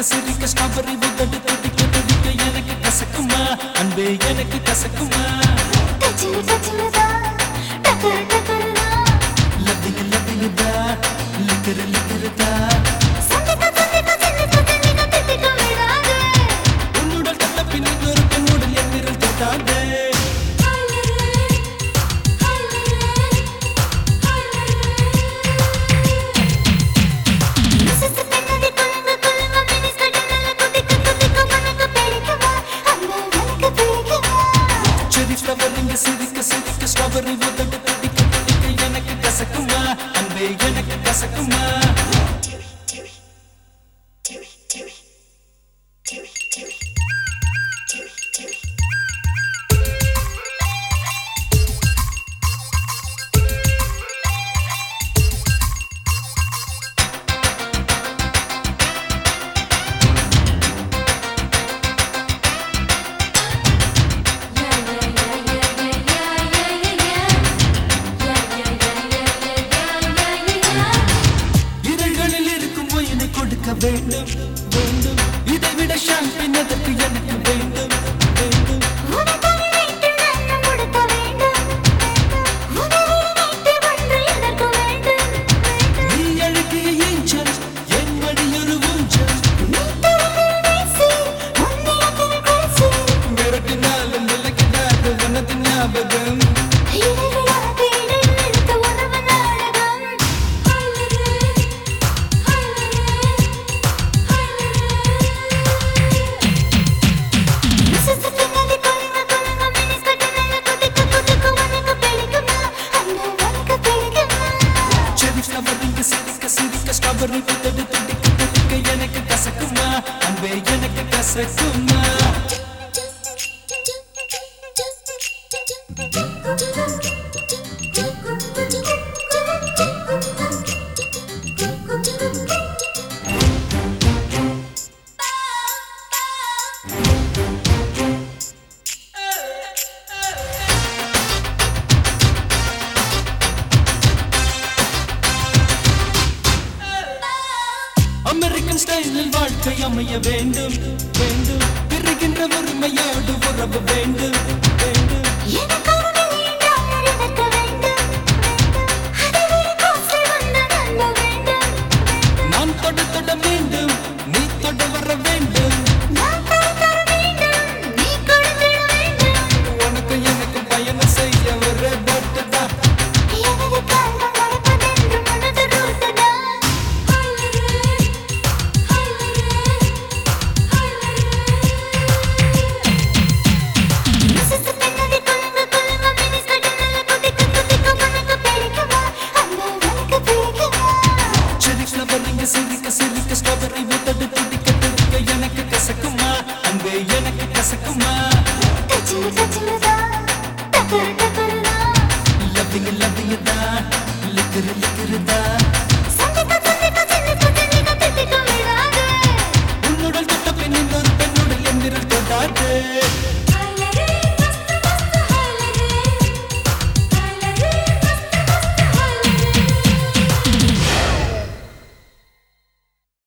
சிரிக்க ஸ்ட்ராபெரி உதடு துடிக்க துடிக்க எனக்கு கசக்குமா அன்பே எனக்கு கசக்குமா டச்சில் டச்சில் தான் டக்கர் டக்கர் தான் லவ்விங்க லவ்விங்கதா லிக்கரு லிக்கருதா சந்திக்க சந்திக்க சிந்திக்க சிந்திக்க தித்திக்க விடாதே உன்னுடல் தட்ட பின் இன்னொரு பெண்ணுடல் என் விரல் தொட்டாதே மிஸ்ஸஸ் பெண்ணதி குலுங்க குலுங்க மினிஸ் கட்டனல குதிக்க குதிக்க மனக்க பிடிக்குமா அன்பே எனக்கு பிடிக்குமா செரி ஃப்ளவரிங்க சிரிக்க சிரிக்க ஸ்ட்ராபெரி உதடு துடிக்க துடிக்க எனக்கு கசக்குமா அன்பே எனக்கு கசக்குமா இதழ்களில் இருக்கும் ஒயினை கொடுக்க வேண்டும் வேண்டும் இதை விட ஷாம்பின் அதற்கு எனக்கு வேண்டும் வேண்டும் உனக்காக வைத்து நான் முடுக்க வேண்டும் உதவி வைத்து ஒன்று எதற்கு வேண்டும் நீ அழகிய ஏஞ்சல் என் மடியொரு ஊஞ்சல் நீ தொடர்ந்து வீசி உன்னிடத்தில் பேசி மிரட்டினாலும் விலகிடாது உனது ஞாபகம் இரவிழா தேடி நிறுத்த உறவு நாடகம் மிஸ்ஸஸ் பின்னதி குலுங்க குலுங்க மினிஸ் கட்டனல குதிக்க குதிக்க உனக்கு பிடிக்குமா அன்பே உனக்கு பிடிக்குமா செரி ஃப்ளவரிங்க சிரிக்க சிரிக்க ஸ்ட்ராபெரி உதடு துடிக்க துடிக்க எனக்கு கசக்குமா அன்பே எனக்கு கசக்குமா அமெரிக்கன் ஸ்டைலில் வாழ்க்கை அமைய வேண்டும் வேண்டும் பிறகின்ற உரிமையோடு உறவு வேண்டும் வேண்டும் எனக்கு ஒரு மில்லியன் டாலர் எதற்கு வேண்டும் அதை விட காசு வந்த நம்ப வேண்டும் நான் தொட தொட வேண்டும் நீ தொட வர வேண்டும் நான் தர தர வேண்டும் நீ கொடுத்திட வேண்டும் உனக்கு எனக்கு பயணம் செய்ய ஒரு போட்டு தான் எனது கால்கள் நடப்பதென்று மனது ரூட்டுதான் மிஸ்ஸஸ் பெண்ணதி குலுங்க குலுங்க மினிஸ் கட்டனல குதிக்க குதிக்க உனக்கு பிடிக்குமா அன்பே உனக்கு பிடிக்குமா செரி ஃப்ளவரிங்க சிரிக்க சிரிக்க ஸ்ட்ராபெரி உதடு துடிக்க துடிக்க எனக்கு கசக்குமா அன்பே எனக்கு கசக்குமா டச்சில் டச்சில் தான் டக்கர் டக்கர் தான் லவ்விங்க லவ்விங்க தான் லிக்கரு லிக்கரு தான் சந்திக்க சந்திக்க சிந்திக்க சிந்திக்க தித்திக்க விடாதே உன்னுடல் தொட்ட பின் இன்னொரு பெண்ணுடல் என் விரல் தொடாதே